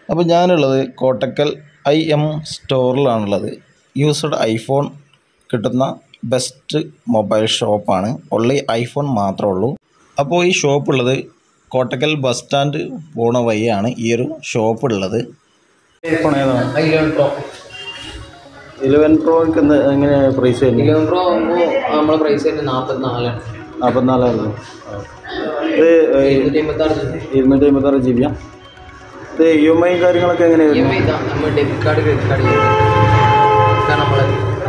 അപ്പോൾ ഞാനുള്ളത് Kottakkal I M സ്റ്റോറിലാണുള്ളത് യൂസ്ഡ് ഐഫോൺ കിട്ടുന്ന ബെസ്റ്റ് മൊബൈൽ ഷോപ്പാണ് ഒള്ളി ഐഫോൺ മാത്രമേ ഉള്ളൂ അപ്പോൾ ഈ ഷോപ്പുള്ളത് കോട്ടക്കൽ ബസ് സ്റ്റാൻഡ് പോണ വഴിയാണ് ഈ ഒരു ഷോപ്പ് ഉള്ളത് ഐഫോൺ ഏതാണ് ഇലവൻ പ്രോ ഇലവൻ പ്രോയ്ക്ക് എങ്ങനെ പ്രൈസ് വരുന്നത് ഇലവൻ പ്രോ ആകുമ്പോൾ നമ്മളെ പ്രൈസ് വരുന്നത് നാൽപ്പത്തിനാലാണ് നാൽപ്പത്തിനാലായിരുന്നു ഇത് ഇരുന്നൂറ്റി അമ്പത്താറ് ഇരുന്നൂറ്റി അമ്പത്താറ് ജി ബിയാണ് ഇത് ഇ എം ഐ കാര്യങ്ങളൊക്കെ എങ്ങനെ ഇ എം വരുന്നത് ഐ ഇതാ നമ്മൾ ഡെബിറ്റ് കാർഡ് ക്രെഡിറ്റ് കാർഡ് ഇതാണ് നമ്മളെ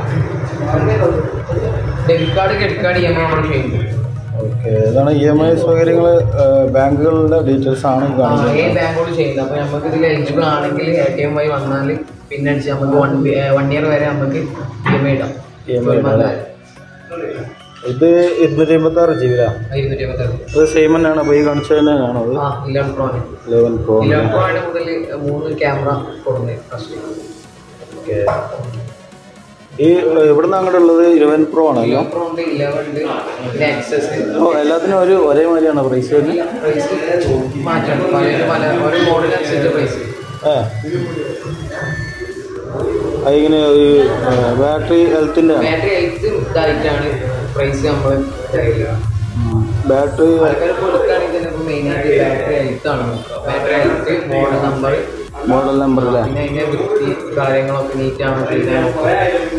debit card credit card E M I നമ്മൾ ചെയ്യുന്നത് ഓക്കെ ഇതാണ് ഇ എം ഐ സൗകര്യങ്ങൾ ബാങ്കുകളുടെ ഡീറ്റെയിൽസ് ആണ് ഈ ആ, കാണിക്കുന്നത് ഏത് ബാങ്കോട് ചെയ്യുന്നത് അപ്പോൾ നമുക്ക് ഇതിൽ എലിജിബിൾ ആണെങ്കിൽ എ ടി എം വഴി വന്നാൽ പിന്നെ അടിച്ച് നമുക്ക് വൺ വൺ ഇയർ വരെ നമുക്ക് ഇ എം ഐ ഇടാം EMI ഇടാം അല്ലേ? ഇത് ഇരുന്നൂറ്റി അമ്പത്താറ് ജി ബിയാണ് ഇരുന്നൂറ്റി അമ്പത്താറ് ഇത് സെയിം തന്നെയാണ് അപ്പോൾ ഈ കാണിച്ചത് തന്നെയാണോ അത് ആ ഇലവൻ പ്രോന് ഇലവൻ പ്രോ ഇലവൻ പ്രോ ആണ് മുതൽ മൂന്ന് ക്യാമറ കൊടുക്കുന്നത് ഫസ്റ്റ് ഓക്കെ ഈ ഇവിടുന്ന് അങ്ങോട്ട് ഉള്ളത് ഇലവൻ പ്രോ ആണല്ലോ ഇലവൻ പ്രോ ഉണ്ട് ഇലവൻ ഉണ്ട് പിന്നെ എക്സസ് അപ്പോൾ എല്ലാത്തിനും ഒരു ഒരേ മാതിരിയാണ് പ്രൈസ് വരുന്നത് പ്രൈസ് മാറ്റം പല പല ഓരോ മോഡൽ അനുസരിച്ച് പ്രൈസ് ആ അതിങ്ങനെ ഈ ബാറ്ററി ഹെൽത്തിൻ്റെ ബാറ്ററി ഹെൽത്ത് ഇതായിട്ടാണ് പ്രൈസ് നമ്മൾ ബാറ്ററി ആൾക്കാർ കൊടുക്കുകയാണെങ്കിൽ തന്നെ ഇപ്പോൾ മെയിനായിട്ട് ബാറ്ററി ഹെൽത്ത് ആണ് battery health model number model number അല്ലേ പിന്നെ അതിൻ്റെ വൃത്തി കാര്യങ്ങളൊക്കെ നീറ്റാണ് ചെയ്താൽ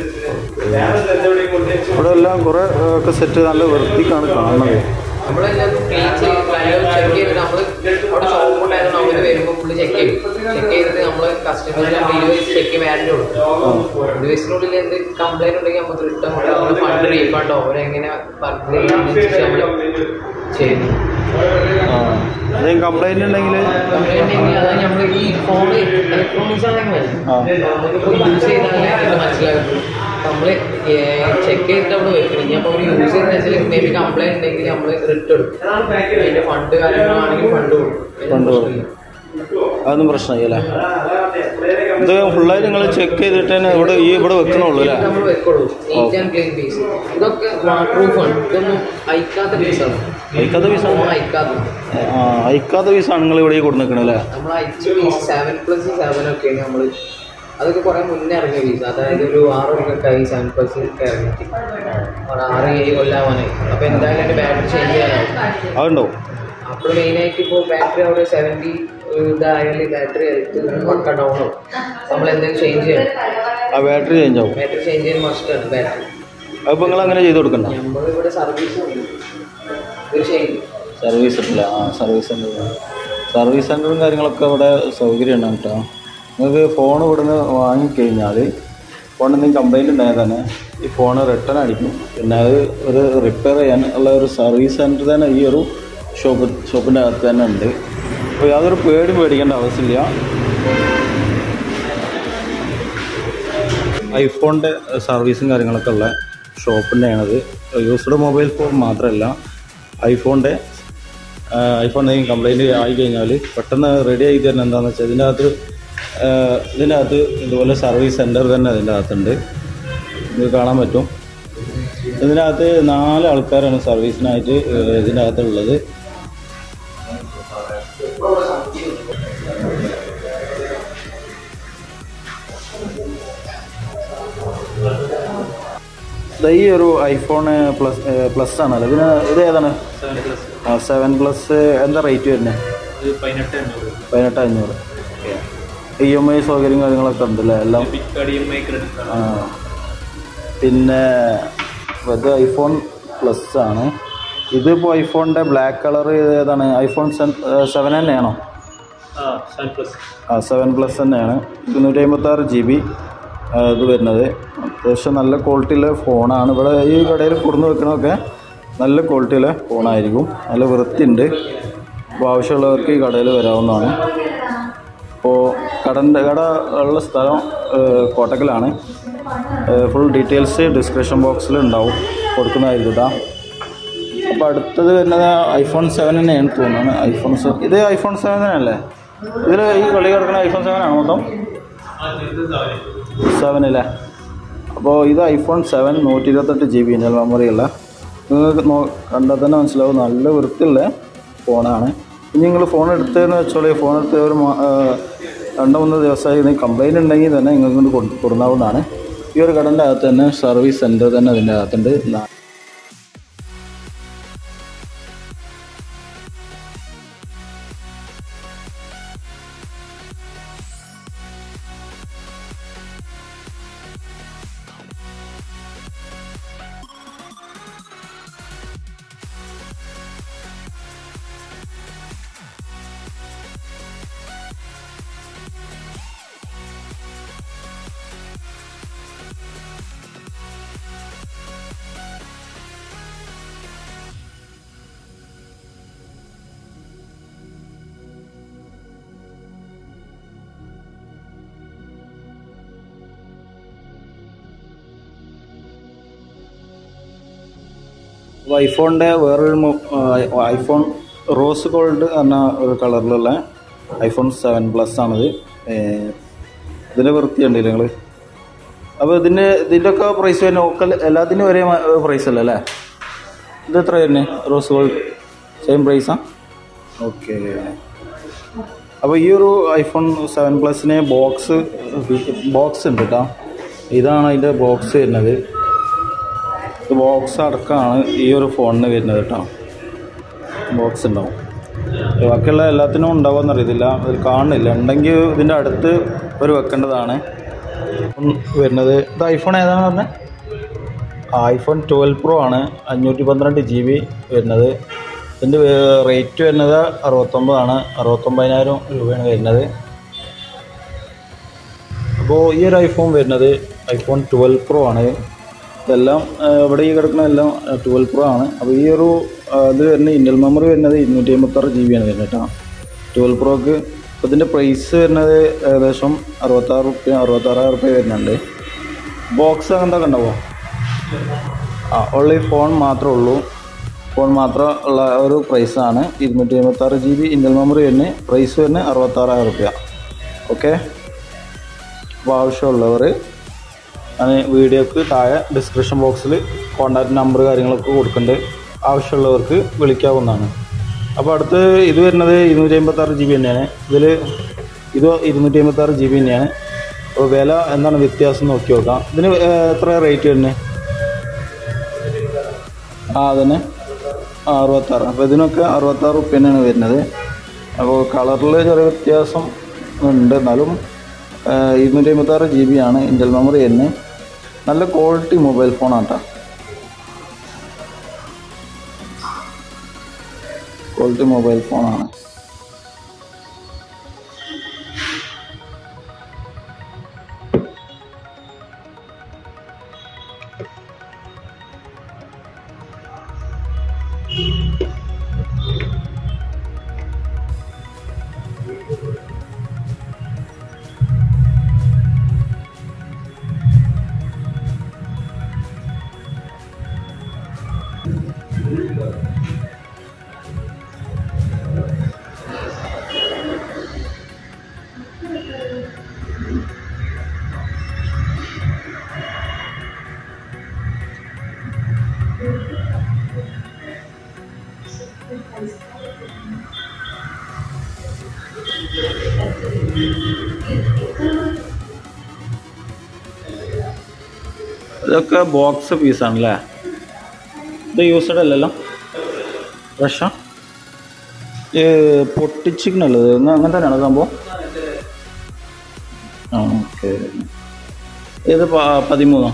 ഇവിടെ എല്ലാം കുറേ ഒക്കെ സെറ്റ് നല്ല വൃത്തിക്കാണ് കാണുന്നത് നമ്മളെല്ലാം ക്ലീൻ ചെയ്ത് ചെക്ക് ചെയ്തിട്ട് നമ്മൾ അവിടെ ഷോപ്പ് ഉണ്ടായിരുന്നു നമ്മൾ വരുമ്പോൾ ഫുള്ള് ചെക്ക് ചെയ്യും ചെക്ക് ചെയ്തിട്ട് നമ്മൾ കസ്റ്റമേഴ്സിന് ഡെലിവറി ചെക്ക് വാറൻറ്റി കൊടുക്കും രണ്ട് വയസ്സിനുള്ളിൽ എന്ത് കംപ്ലൈൻറ്റ് ഉണ്ടെങ്കിൽ നമുക്ക് റിട്ടേൺ കൊടുക്കാം ഫണ്ട് റീഫണ്ടോ അവരെങ്ങനെ പറഞ്ഞു നമ്മൾ ചെയ്യുന്നു ആ എന്തെങ്കിലും കംപ്ലൈൻറ്റ് ഉണ്ടെങ്കിൽ കംപ്ലൈൻറ്റ് ഉണ്ടെങ്കിൽ അതായത് നമ്മൾ ഈ ഫോൺ ഇലക്ട്രോണിക്സ് ആണെങ്കിൽ ആ നമുക്കിപ്പോൾ യൂസ് ചെയ്താലേ അത് മനസ്സിലാകും നമ്മൾ ചെക്ക് ചെയ്തിട്ട് നമ്മൾ വെക്കണം ഇനി അപ്പോൾ ഒരു യൂസ് ചെയ്യുന്ന മേ ബി കംപ്ലൈൻറ്റ് ഉണ്ടെങ്കിൽ നമ്മൾ റിട്ടേൺ എടുക്കും അതിൻ്റെ ഫണ്ട് കാര്യങ്ങളാണെങ്കിൽ ഫണ്ട് കൊടുക്കും ഫണ്ട് കൊടുക്കും. അതൊന്നും പ്രശ്നമായി അല്ലേ ഇത് ഫുള്ളായി നിങ്ങൾ ചെക്ക് ചെയ്തിട്ട് തന്നെ ഇവിടെ ഈ ഇവിടെ വെക്കണുള്ളൂ അല്ലേ നമ്മൾ വെക്കുള്ളൂ നീറ്റ് ആൻഡ് ക്ലീൻ പീസ് ഇതൊക്കെ വാട്ടർ പ്രൂഫാണ് ഇതൊന്നും അയക്കാത്ത പീസാണ് അയക്കാത്ത പീസാണ് ഫോൺ അയക്കാത്ത ആ അയക്കാത്ത പീസാണ് നിങ്ങൾ ഇവിടെ കൊടുത്ത് നിൽക്കണത് അല്ലേ നമ്മൾ അയച്ച പീസ് സെവൻ പ്ലസ് സെവൻ ഒക്കെയാണ് നമ്മൾ അതൊക്കെ കുറേ മുന്നേ ഇറങ്ങിയ പീസ് അതായത് ഒരു ആറ് കൊല്ലക്കായി സെവൻ പ്ലസ് ഒക്കെ ഇറങ്ങിയിട്ട് ഒരു ആറ് ഏഴ് കൊല്ലാവാനായി അപ്പോൾ എന്തായാലും എൻ്റെ ബാറ്ററി ചേഞ്ച് ചെയ്യാനാവും അതുണ്ടോ അപ്പോൾ മെയിനായിട്ട് ഇപ്പോൾ ബാറ്ററി അവിടെ സെവൻറ്റി ഇതായാൽ ബാറ്ററി പക്ക ഡൗൺ ആവും നമ്മൾ എന്തെങ്കിലും ചേഞ്ച് ചെയ്യണം ആ ബാറ്ററി ചേഞ്ച് ആവും ബാറ്ററി ചേഞ്ച് ചെയ്യാൻ മസ്റ്റാണ് ബാറ്ററി അപ്പോൾ നിങ്ങൾ അങ്ങനെ ചെയ്ത് കൊടുക്കണ്ട നമ്മളിവിടെ സർവീസ് ഉണ്ട് തീർച്ചയായും സർവീസ് ഉണ്ടല്ലേ ആ സർവീസ് സെൻ്റർ സർവീസ് സെൻ്ററും കാര്യങ്ങളൊക്കെ ഇവിടെ സൗകര്യമാണ് കേട്ടോ നിങ്ങൾക്ക് ഫോൺ ഇവിടുന്ന് വാങ്ങിക്കഴിഞ്ഞാൽ ഫോണിൽ എന്തെങ്കിലും കംപ്ലൈൻറ്റ് ഉണ്ടായാൽ തന്നെ ഈ ഫോൺ റിട്ടേൺ അടിക്കും പിന്നെ അത് ഒരു റിപ്പയർ ചെയ്യാൻ ഉള്ള ഒരു സർവീസ് സെൻറ്റർ തന്നെ ഈ ഒരു ഷോപ്പ് ഷോപ്പിൻ്റെ അകത്ത് തന്നെ ഉണ്ട് അപ്പോൾ യാതൊരു പേടി പേടിക്കേണ്ട ആവശ്യമില്ല ഐഫോണിൻ്റെ സർവീസും കാര്യങ്ങളൊക്കെ ഉള്ള ഷോപ്പ് തന്നെയാണത് യൂസ്ഡ് മൊബൈൽ ഫോൺ മാത്രമല്ല ഐഫോണിൻ്റെ ഐഫോൺ എന്തെങ്കിലും കംപ്ലൈൻറ്റ് ആയി കഴിഞ്ഞാൽ പെട്ടെന്ന് റെഡി ആയി തരുന്നത് എന്താണെന്ന് വെച്ചാൽ ഇതിൻ്റെ അകത്ത് ആ, ഇതിൻ്റെ അകത്ത് ഇതുപോലെ സർവീസ് സെൻറ്റർ തന്നെ അതിൻ്റെ അകത്തുണ്ട് ഇത് കാണാൻ പറ്റും ഇതിനകത്ത് നാല് ആൾക്കാരാണ് സർവീസിനായിട്ട് ഏ, ഇതിൻ്റെ അകത്തുള്ളത് ദാ ഈ ഒരു ഐഫോൺ പ്ലസ് പ്ലസ് ആണല്ലോ ഇതിന് ഇത് ഏതാണ് ആ സെവൻ പ്ലസ് എന്താ റേറ്റ് വരുന്നത് പതിനെട്ട് അഞ്ഞൂറ് ഇ എം ഐ സൗകര്യം കാര്യങ്ങളൊക്കെ ഉണ്ടല്ലേ എല്ലാം ആ പിന്നെ ഇത് ഐഫോൺ പ്ലസ് ആണ് ഇതിപ്പോൾ ഐഫോണിൻ്റെ ബ്ലാക്ക് കളർ ഏതാണ് ഐഫോൺ സെവൻ തന്നെയാണോ ആ സെവൻ പ്ലസ് തന്നെയാണ് ഇരുന്നൂറ്റി അമ്പത്താറ് ജി ബി ഇത് വരുന്നത് അത്യാവശ്യം നല്ല ക്വാളിറ്റിയിലെ ഫോണാണ് ഇവിടെ ഈ കടയിൽ കൊടുന്ന് വെക്കണമൊക്കെ നല്ല ക്വാളിറ്റിയിലെ ഫോണായിരിക്കും നല്ല വൃത്തിയുണ്ട് അപ്പോൾ ആവശ്യമുള്ളവർക്ക് ഈ കടയിൽ വരാവുന്നതാണ് അപ്പോൾ കടൻ്റെ കട ഉള്ള സ്ഥലം ഏഹ്, കോട്ടക്കലാണ് ഫുൾ ഡീറ്റെയിൽസ് ഡിസ്ക്രിപ്ഷൻ ബോക്സിൽ ഉണ്ടാവും കൊടുക്കുന്നതായിരിക്കും കേട്ടോ അപ്പോൾ അടുത്തത് വരുന്നത് ഐഫോൺ സെവൻ തന്നെയാണ് തോന്നുന്നത് ഐഫോൺ സെവൻ ഇത് ഐഫോൺ സെവൻ തന്നെയല്ലേ ഇതിൽ ഈ കളി കിടക്കുന്ന ഐഫോൺ സെവൻ ആണോ മൊത്തം സെവൻ അല്ലേ അപ്പോൾ ഇത് ഐഫോൺ സെവൻ നൂറ്റി ഇരുപത്തെട്ട് ജി ബി ഇൻ്റൽ മെമ്മറി ഉള്ള നിങ്ങൾക്ക് നോ കണ്ടാൽ തന്നെ മനസ്സിലാവും നല്ല വൃത്തിയുള്ള ഫോണാണ് ഇനി നിങ്ങൾ ഫോൺ എടുത്തതെന്ന് വെച്ചോളൂ ഫോൺ എടുത്ത് ഒരു മാ- ആ, രണ്ട് മൂന്ന് ദിവസമായി ഇതിന് കംപ്ലൈൻറ്റ് ഉണ്ടെങ്കിൽ തന്നെ നിങ്ങൾക്ക് കൊണ്ട് കൊടു- കൊടുക്കാവുന്നതാണ് ഈ ഒരു കടൻ്റെ അകത്ത് തന്നെ സർവീസ് സെൻറ്റർ തന്നെ അതിൻ്റെ അകത്തുണ്ട് നാ- അപ്പോൾ ഐഫോണിൻ്റെ വേറൊരു മൊ- ആ, ഐഫോൺ റോസ് ഗോൾഡ് എന്ന ഒരു കളറിലുള്ള ഐഫോൺ സെവൻ പ്ലസ് ആണിത് ഏഹ് ഇതിൻ്റെ വൃത്തിയുണ്ട് നിങ്ങൾ അപ്പോൾ ഇതിൻ്റെ ഇതിൻ്റെ ഒക്കെ പ്രൈസ് തന്നെ ഒക്കെ എല്ലാത്തിനും ഒരേ പ്രൈസ് അല്ലേ അല്ലേ ഇത് എത്ര തന്നെ റോസ് ഗോൾഡ് സെയിം പ്രൈസാ ഓക്കെ അപ്പോൾ ഈ ഒരു ഐഫോൺ സെവൻ പ്ലസിന് ബോക്സ് ബോക്സ് ഉണ്ട് കേട്ടോ ഇതാണ് അതിൻ്റെ ബോക്സ് വരുന്നത് ഇത് ബോക്സ് അടക്കമാണ് ഈ ഒരു ഫോണിന് വരുന്നത് കേട്ടോ ബോക്സ് ഉണ്ടാവും ബാക്കിയുള്ള എല്ലാത്തിനും ഉണ്ടാവുമെന്ന് അറിയത്തില്ല അതിൽ കാണുന്നില്ല ഉണ്ടെങ്കിൽ ഇതിൻ്റെ അടുത്ത് ഒരു വെക്കേണ്ടതാണ് ഉം വരുന്നത് ഇത് ഐഫോൺ ഏതാണ് പറഞ്ഞത് ഐഫോൺ ട്വൽവ് പ്രോ ആണ് അഞ്ഞൂറ്റി പന്ത്രണ്ട് ജി ബി വരുന്നത് ഇതിൻ്റെ റേറ്റ് വരുന്നത് അറുപത്തൊമ്പതാണ് അറുപത്തൊമ്പതിനായിരം രൂപയാണ് വരുന്നത് അപ്പോൾ ഈ ഒരു ഐഫോൺ വരുന്നത് ഐഫോൺ ട്വൽവ് പ്രോ ആണ് ഇതെല്ലാം ആ, ഇവിടെ ഈ കിടക്കുന്ന എല്ലാം ട്വൽവ് പ്രോ ആണ് അപ്പോൾ ഈ ഒരു ആ, ഇത് വരുന്ന ഇൻ്റൽ മെമ്മറി വരുന്നത് ഇരുന്നൂറ്റി അമ്പത്താറ് ജി ബി ആണ് വരുന്നത് കേട്ടോ ട്വൽവ് പ്രോക്ക് അപ്പോൾ ഇതിൻ്റെ പ്രൈസ് വരുന്നത് ഏകദേശം അറുപത്താറ് റുപ്യ അറുപത്താറായിരം റുപ്യ വരുന്നുണ്ട് ബോക്സ് അങ്ങനത്തെ ഉണ്ടാവുമോ ആ ഉള്ള ഈ ഫോൺ മാത്രമേ ഉള്ളൂ ഫോൺ മാത്രം ഉള്ള ഒരു പ്രൈസാണ് ഇരുന്നൂറ്റി അമ്പത്താറ് ജി ബി ഇൻ്റൽ മെമ്മറി വരുന്നത് പ്രൈസ് വരുന്നത് അറുപത്താറായിരം റുപ്യ ഓക്കെ അപ്പോൾ ആവശ്യമുള്ളവർ ഞാൻ വീഡിയോക്ക് താഴെ ഡിസ്ക്രിപ്ഷൻ ബോക്സിൽ കോൺടാക്റ്റ് നമ്പർ കാര്യങ്ങളൊക്കെ കൊടുക്കുന്നുണ്ട് ആവശ്യമുള്ളവർക്ക് വിളിക്കാവുന്നതാണ് അപ്പോൾ അടുത്ത് ഇത് വരുന്നത് ഇരുന്നൂറ്റി അമ്പത്താറ് ജി ബി തന്നെയാണ് ഇതിൽ ഇത് ഇരുന്നൂറ്റി അമ്പത്താറ് ജി ബി തന്നെയാണ് അപ്പോൾ വില എന്താണ് വ്യത്യാസം നോക്കി നോക്കാം ഇതിന് ഏഹ്, എത്ര റേറ്റ് വരുന്നത് ആ അതന്നെ ആ അറുപത്താറ് അപ്പോൾ ഇതിനൊക്കെ അറുപത്താറ് റുപ്യ തന്നെയാണ് വരുന്നത് അപ്പോൾ കളറിൽ ചെറിയ വ്യത്യാസം ഉണ്ട് എന്നാലും ഇരുന്നൂറ്റി അമ്പത്താറ് ജി ബി ആണ് ഇൻ്റൽ മെമ്മറി തന്നെ നല്ല ക്വാളിറ്റി മൊബൈൽ ഫോണാണ് കേട്ടോ ക്വാളിറ്റി മൊബൈൽ ഫോണാണ് ഇതൊക്കെ ബോക്സ് പീസാണല്ലേ ഇത് യൂസ്ഡ് അല്ലല്ലോ ഫ്രഷാ പൊട്ടിച്ചിക്കണല്ലോ ഇത് അങ്ങനെ തന്നെയാണോ സംഭവം ആ ഓക്കെ ഇത് പ- പതിമൂന്നോ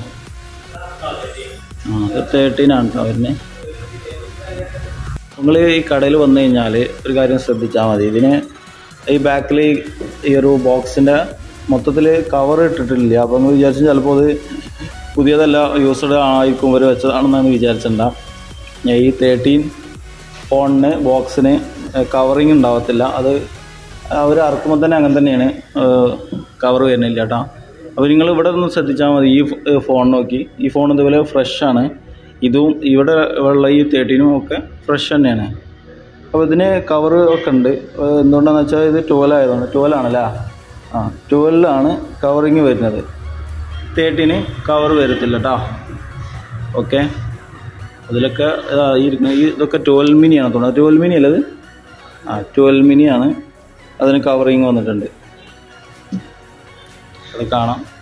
ആ ഇത് തേർട്ടീനാണ് കേട്ടോ വരുന്നത് നിങ്ങൾ ഈ കടയിൽ വന്നു കഴിഞ്ഞാൽ ഒരു കാര്യം ശ്രദ്ധിച്ചാൽ മതി ഇതിന് ഈ ബാക്കിൽ ഈ ഒരു ബോക്സിൻ്റെ മൊത്തത്തിൽ കവർ ഇട്ടിട്ടില്ല അപ്പോൾ നിങ്ങൾ വിചാരിച്ചു ചിലപ്പോൾ അത് പുതിയതല്ല യൂസ്ഡ് ആയിരിക്കും ഇവർ വെച്ചതാണെന്നാണ് വിചാരിച്ചിട്ടുണ്ടാ ഈ തേർട്ടീൻ ഫോണിന് ബോക്സിന് കവറിങ് ഉണ്ടാവത്തില്ല അത് അവർ ഇറക്കുമ്പോൾ തന്നെ അങ്ങനെ തന്നെയാണ് കവർ വരുന്നില്ല കേട്ടോ അപ്പോൾ നിങ്ങൾ ഇവിടെ ഒന്ന് ശ്രദ്ധിച്ചാൽ മതി ഈ ഫ്- ഫോൺ നോക്കി ഈ ഫോൺ ഇതുപോലെ ഫ്രഷ് ആണ് ഇതും ഇവിടെ ഉള്ള ഈ തേർട്ടീനും ഒക്കെ ഫ്രഷ് തന്നെയാണ് അപ്പോൾ ഇതിന് കവർ ഒക്കെ ഉണ്ട് ഏഹ് എന്തുകൊണ്ടാണെന്ന് വെച്ചാൽ ഇത് ട്വൽവ് ആയതുകൊണ്ട് ട്വൽവ് ആണല്ലേ ആ ട്വൽവിലാണ് കവറിങ് വരുന്നത് തേർട്ടീന് കവർ വരത്തില്ല കേട്ടോ ഓക്കെ അതിലൊക്കെ ഇതാ ഈ ഇരിക്കുന്ന ഈ ഇതൊക്കെ ട്വൽവ് മിനിയാണ് തോന്നുന്നത് ട്വൽവ് മിനി അല്ലത് ആ ട്വൽവ് മിനിയാണ് അതിന് കവറിങ് വന്നിട്ടുണ്ട് അത് കാണാം